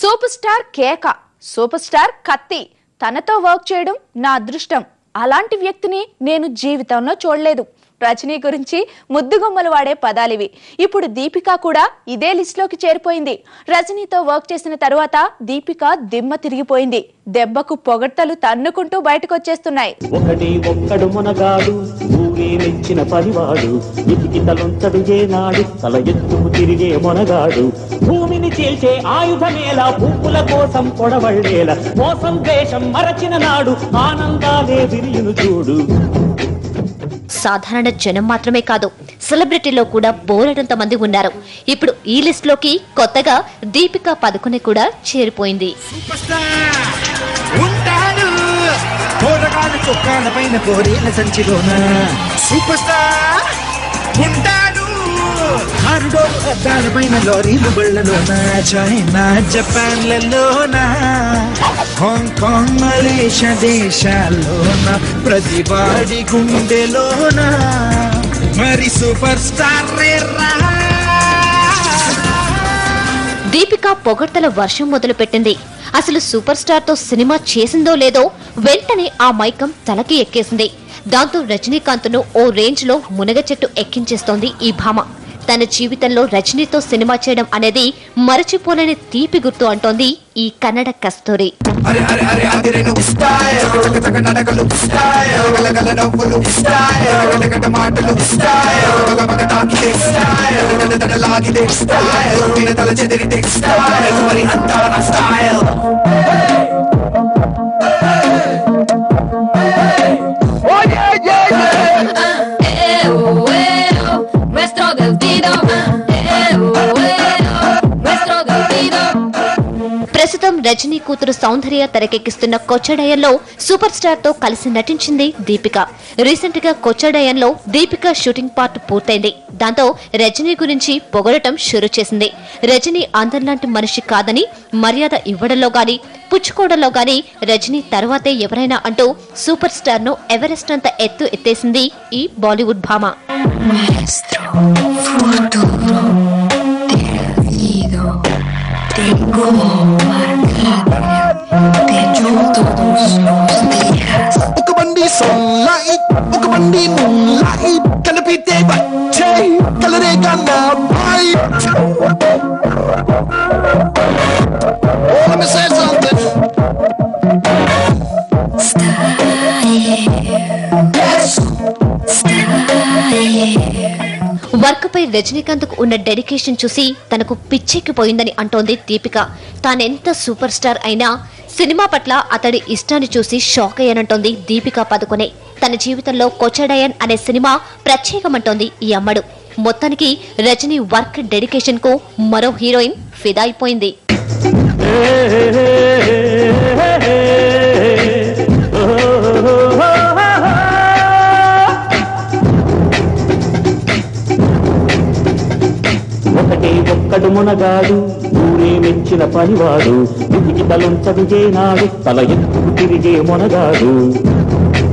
Super star కేక super star కత్తి తనతో వర్క్ చేయడం నా అదృష్టం అలాంటి వ్యక్తిని నేను జీవితంలో చూడలేదు రజనీ గురించి ముద్దుగుమ్మలు వాడే పదాలివి ఇప్పుడు దీపిక కూడా ఇదే లిస్ట్ లోకి చేరిపోయింది రజనీతో వర్క్ చేసిన తరువాత దీపిక దిమ్మ తిరిగిపోయింది దెబ్బకు పొగడ్తలు తన్నుకుంటూ బయటకు వచ్చేస్తున్నాయి ఒకటి ఒక్కడు మునగాడు ఊరే మెచ్చిన పనివాడు ఇతికి తలొంచడు ఏనాడు తల ఎత్తుకు తిరిగే మొనగాడు భూమిని చేసే ఆయుధమేలా పువ్వుల కోసం పొడవళ్ళేల మోసం ద్వేషం మరచిన నాడు ఆనందాలే విరియును చూడు సాధారణ జనం మాత్రమే కాదు సెలబ్రిటీలో కూడా బోలెడంత మంది ఉన్నారు ఇప్పుడు ఈ లిస్ట్ లోకి కొత్తగా దీపికా పదుకునే కూడా చేరిపోయింది సూపర్ స్టార్ ఉంటాడు పోరగాడు చొక్కాల పైన పోరీల సంచిలోన సూపర్ స్టార్ ఉంటాడు కారుడో అద్దాల పైన లారీలు బళ్ళలోన చైనా జపాన్లలోన హాంకాంగ్ మలేషియా దేశాల్లోన ప్రతివాడి గుండెలోన మరి సూపర్ స్టార్ రా దీపిక పొగడ్తల వర్షం మొదలుపెట్టింది అసలు సూపర్ స్టార్ తో సినిమా చేసిందో లేదో వెంటనే ఆ మైకం తలకి ఎక్కేసింది దాంతో రజనీకాంత్ ను ఓ రేంజ్ లో మునగ చెట్టు ఎక్కించేస్తోంది ఈ భామ తన జీవితంలో రజనీతో సినిమా చేయడం అనేది మరచిపోలేని తీపి గుర్తు అంటోంది ఈ కన్నడ కస్తూరి అరే అరే అరే అదిరేను స్టైల్ చక చక నడకలు స్టైల్ గలగల నవ్వులు స్టైల్ గలగల మాటలు స్టైల్ మగ మగ తాకితే స్టైల్ దడ దడ లాగితే స్టైల్ వీర తల చెదిరితే స్టైల్ మరి అంతా నా style Eh, bueno, nuestro destino. Eh, bueno, nuestro destino. ప్రస్తుతం రజనీ కూతురు సౌందర్య తెరకెక్కిస్తున్న కొచ్చడయంలో సూపర్ స్టార్ తో కలిసి నటించింది దీపిక రీసెంట్ గా కొచ్చడయంలో దీపిక షూటింగ్ పార్ట్ పూర్తయింది దాంతో రజనీ గురించి పొగడటం షురు చేసింది రజనీ అందరిలాంటి మనిషి కాదని మర్యాద ఇవ్వడంలో గాని పుచ్చుకోవడంలో గాని రజనీ తర్వాతే ఎవరైనా అంటూ సూపర్ స్టార్ ను ఎవరెస్ట్ అంత ఎత్తు ఎత్తేసింది ఈ బాలీవుడ్ భామ Nuestro futuro perdido. Tengo marcado de yo todos los días. ఒక బండి సన్లైట్ ఒక బండి మూన్లైట్ కలిపితే వచ్చే కలరే కన్నా బైట్ Oh, let me say something. Yes. Work పై రజనీకాంత్ కు ఉన్న డెడికేషన్ చూసి తనకు పిచ్చెక్కిపోయిందని అంటోంది దీపిక తానెంత సూపర్ స్టార్ అయినా సినిమా పట్ల అతడి ఇష్టాన్ని చూసి షాక్ అయ్యానంటోంది దీపిక పదుకొనే తన జీవితంలో కొచ్చడయన్ అనే సినిమా ప్రత్యేకమంటోంది ఈ అమ్మడు మొత్తానికి రజనీ వర్క్ డెడికేషన్ కు మరో హీరోయిన్ ఫిదా అయిపోయింది ఒకటే ఒక్కడు మునగాడు ఊరే మెచ్చిన పనివాడు ఇతికి తలొంచడు ఏనాడు తల ఎత్తుకు తిరిగే మొనగాడు